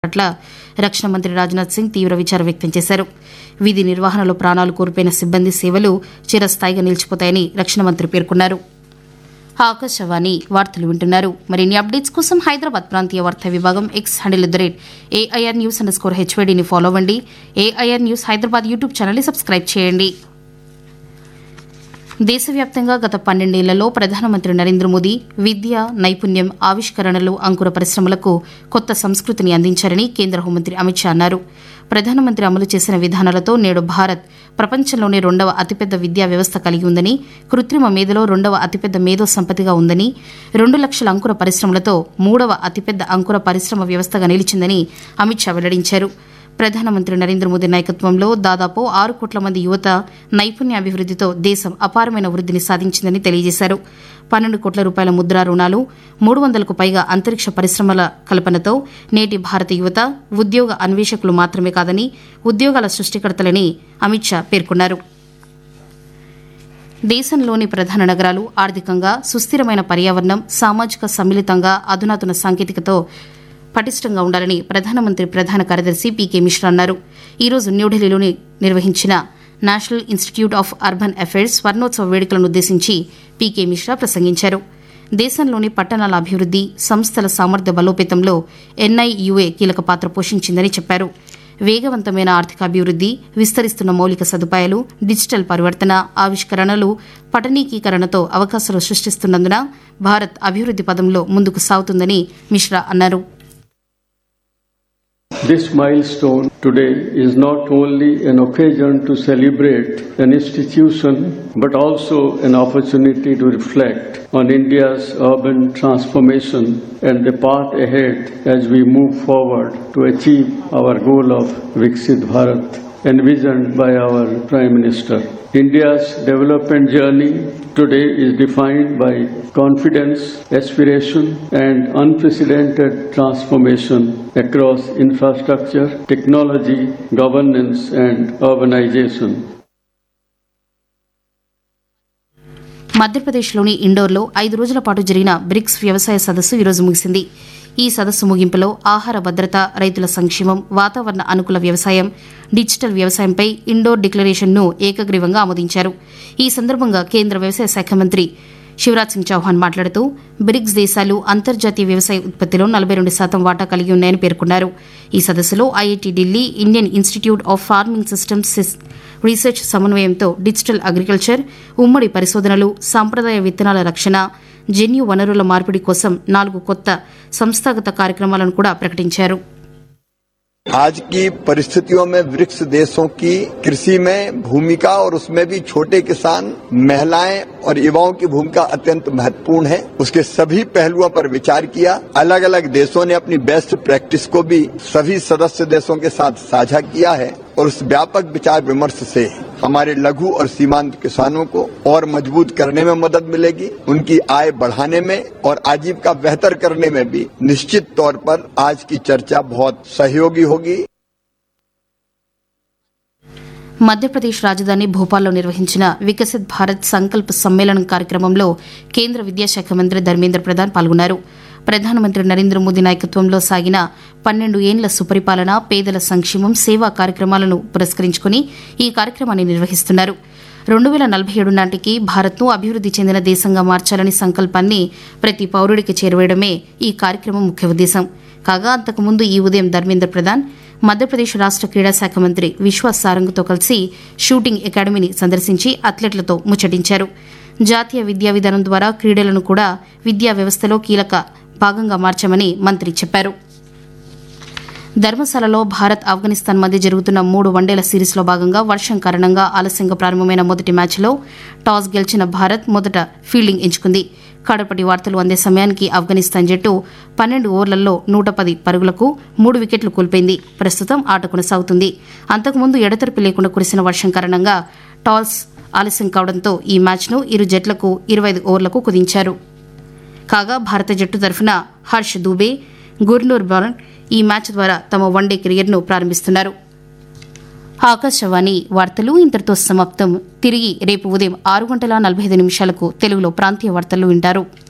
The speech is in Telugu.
పట్ల రక్షణ మంత్రి రాజ్నాథ్ సింగ్ తీవ్ర విచారం వ్యక్తం చేశారు విధి నిర్వహణలో ప్రాణాలు కోల్పోయిన సిబ్బంది సేవలు చిరస్థాయిగా నిలిచిపోతాయని రక్షణ మంత్రి పేర్కొన్నారు ఆకాశవాణి వార్తలు వింటున్నారు మరిన్ని అప్డేట్స్ కోసం హైదరాబాద్ ప్రాంతీయ వార్తా విభాగం X handle at the rate AIR news underscore హెచ్వైడీని ఫాలో అవ్వండి ఏఐఆర్ న్యూస్ హైదరాబాద్ యూట్యూబ్ ఛానల్ని సబ్స్క్రైబ్ చేయండి దేశవ్యాప్తంగా గత పన్నెండేళ్లలో ప్రధానమంత్రి నరేంద్ర మోదీ విద్య నైపుణ్యం ఆవిష్కరణలు అంకుర పరిశ్రమలకు కొత్త సంస్కృతిని అందించారని కేంద్ర హోంమంత్రి అమిత్ షా అన్నారు ప్రధానమంత్రి అమలు చేసిన విధానాలతో నేడు భారత్ ప్రపంచంలోనే రెండవ అతిపెద్ద విద్యా వ్యవస్థ కలిగి ఉందని కృత్రిమ మేధలో రెండవ అతిపెద్ద మేధో సంపత్తిగా ఉందని రెండు లక్షల అంకుర పరిశ్రమలతో మూడవ అతిపెద్ద అంకుర పరిశ్రమ వ్యవస్థగా నిలిచిందని అమిత్ షా వెల్లడించారు ప్రధానమంత్రి నరేంద్ర మోదీ నాయకత్వంలో దాదాపు ఆరు కోట్ల మంది యువత నైపుణ్యాభివృద్దితో దేశం అపారమైన వృద్దిని సాధించిందని తెలియజేశారు పన్నెండు కోట్ల రూపాయల ముద్రా రుణాలు మూడు వందలకు పైగా అంతరిక్ష పరిశ్రమల కల్పనతో నేటి భారత యువత ఉద్యోగ అన్వేషకులు మాత్రమే కాదని ఉద్యోగాల సృష్టికర్తలని అమిత్ షా పేర్కొన్నారు దేశంలోని ప్రధాన నగరాలు ఆర్థికంగా సుస్థిరమైన పర్యావరణం సామాజిక సమ్మిళితంగా అధునాతన సాంకేతికతో పటిష్టంగా ఉండాలని ప్రధానమంత్రి ప్రధాన కార్యదర్శి పీకే మిశ్రా అన్నారు ఈరోజు న్యూఢిల్లీలోని నిర్వహించిన National Institute of Urban Affairs స్వర్ణోత్సవ వేడుకలను ఉద్దేశించి పీకే మిశ్రా ప్రసంగించారు దేశంలోని పట్టణాల అభివృద్ది సంస్థల సామర్థ్య బలోపేతంలో ఎన్ఐయుఏ కీలక పాత్ర పోషించిందని చెప్పారు వేగవంతమైన ఆర్థికాభివృద్ది విస్తరిస్తున్న మౌలిక సదుపాయాలు డిజిటల్ పరివర్తన ఆవిష్కరణలు పట్టణీకీకరణతో అవకాశాలు సృష్టిస్తున్నందున భారత్ అభివృద్ది పదంలో ముందుకు సాగుతుందని మిశ్రా అన్నారు This milestone today is not only an occasion to celebrate an institution but also an opportunity to reflect on India's urban transformation and the path ahead as we move forward to achieve our goal of Viksit Bharat envisioned by our Prime Minister. India's development journey today is defined by confidence, aspiration, and unprecedented transformation across infrastructure, technology, governance, and urbanization. మధ్యప్రదేశ్లోని ఇండోర్లో ఐదు రోజుల పాటు జరిగిన బ్రిక్స్ వ్యవసాయ సదస్సు ఈరోజు ముగిసింది ఈ సదస్సు ముగింపులో ఆహార భద్రత రైతుల సంక్షేమం వాతావరణ అనుకూల వ్యవసాయం డిజిటల్ వ్యవసాయంపై ఇండోర్ డిక్లరేషన్ను ఏకగ్రీవంగా ఆమోదించారు ఈ సందర్భంగా కేంద్ర వ్యవసాయ శాఖ మంత్రి శివరాజ్ సింగ్ చౌహాన్ మాట్లాడుతూ బ్రిక్స్ దేశాలు అంతర్జాతీయ వ్యవసాయ ఉత్పత్తిలో నలభై రెండు శాతం వాటా కలిగి ఉన్నాయని పేర్కొన్నారు ఈ సదస్సులో IIT Delhi Indian Institute of Farming Systems Research సమన్వయంతో డిజిటల్ అగ్రికల్చర్ ఉమ్మడి పరిశోధనలు సాంప్రదాయ విత్తనాల రక్షణ జన్యు వనరుల మార్పిడి కోసం నాలుగు కొత్త సంస్థాగత కార్యక్రమాలను కూడా ప్రకటించారు आज की परिस्थितियों में ब्रिक्स देशों की कृषि में भूमिका और उसमें भी छोटे किसान महिलाएं और युवाओं की भूमिका अत्यंत महत्वपूर्ण है उसके सभी पहलुओं पर विचार किया अलग अलग देशों ने अपनी बेस्ट प्रैक्टिस को भी सभी सदस्य देशों के साथ साझा किया है और उस व्यापक विचार विमर्श से हमारे लघु और सीमांत किसानों को और मजबूत करने में मदद मिलेगी उनकी आय बढ़ाने में और आजीविका बेहतर करने में भी निश्चित तौर पर आज की चर्चा बहुत सहयोगी होगी మధ్యప్రదేశ్ రాజధాని భోపాల్లో నిర్వహించిన వికసిత్ భారత్ సంకల్ప్ సమ్మేళనం కార్యక్రమంలో కేంద్ర విద్యాశాఖ మంత్రి ధర్మేంద్ర ప్రధాన్ పాల్గొన్నారు ప్రధానమంత్రి నరేంద్ర మోదీ నాయకత్వంలో సాగిన పన్నెండు ఏండ్ల సుపరిపాలన పేదల సంక్షేమం సేవా కార్యక్రమాలను పురస్కరించుకుని ఈ కార్యక్రమాన్ని నిర్వహిస్తున్నారు రెండు వేల నలభై ఏడు నాటికి భారత్ను అభివృద్ది చెందిన దేశంగా మార్చాలని సంకల్పాన్ని ప్రతి పౌరుడికి చేరవేయడమే ఈ కార్యక్రమం ముఖ్య ఉద్దేశం కాగా అంతకుముందు ఈ ఉదయం ధర్మేంద్ర ప్రధాన్ మధ్యప్రదేశ్ రాష్ట క్రీడా శాఖ మంత్రి విశ్వాస్ సారంగ్తో కలిసి షూటింగ్ అకాడమీని సందర్శించి అథ్లెట్లతో ముచ్చటించారు జాతీయ విద్యా విధానం ద్వారా క్రీడలను కూడా విద్యా వ్యవస్థలో కీలక భాగంగా మార్చామని మంత్రి చెప్పారు ధర్మశాలలో భారత్ ఆఫ్ఘనిస్తాన్ మధ్య జరుగుతున్న మూడు వన్డేల సిరీస్లో భాగంగా వర్షం కారణంగా ఆలస్యంగా ప్రారంభమైన మొదటి మ్యాచ్లో టాస్ గెలిచిన భారత్ మొదట ఫీల్డింగ్ ఎంచుకుంది కడపటి వార్తలు అందే సమయానికి ఆఫ్ఘనిస్తాన్ జట్టు పన్నెండు ఓవర్లలో నూట పది పరుగులకు మూడు వికెట్లు కోల్పోయింది ప్రస్తుతం ఆట కొనసాగుతుంది అంతకుముందు ఎడతెరిపి లేకుండా కురిసిన వర్షం కారణంగా టాస్ ఆలస్యం కావడంతో ఈ మ్యాచ్ను ఇరు జట్లకు ఇరవై ఐదు ఓవర్లకు కుదించారు కాగా భారత జట్టు తరఫున హర్ష్ దూబే గుర్నూర్ బరన్ ఈ మ్యాచ్ ద్వారా తమ వన్డే కెరియర్ను ప్రారంభిస్తున్నారు ఆకాశవాణి వార్తలు ఇంతటితో సమాప్తం తిరిగి రేపు ఉదయం ఆరు గంటల నలభై ఐదు నిమిషాలకు తెలుగులో ప్రాంతీయ వార్తలు వింటారు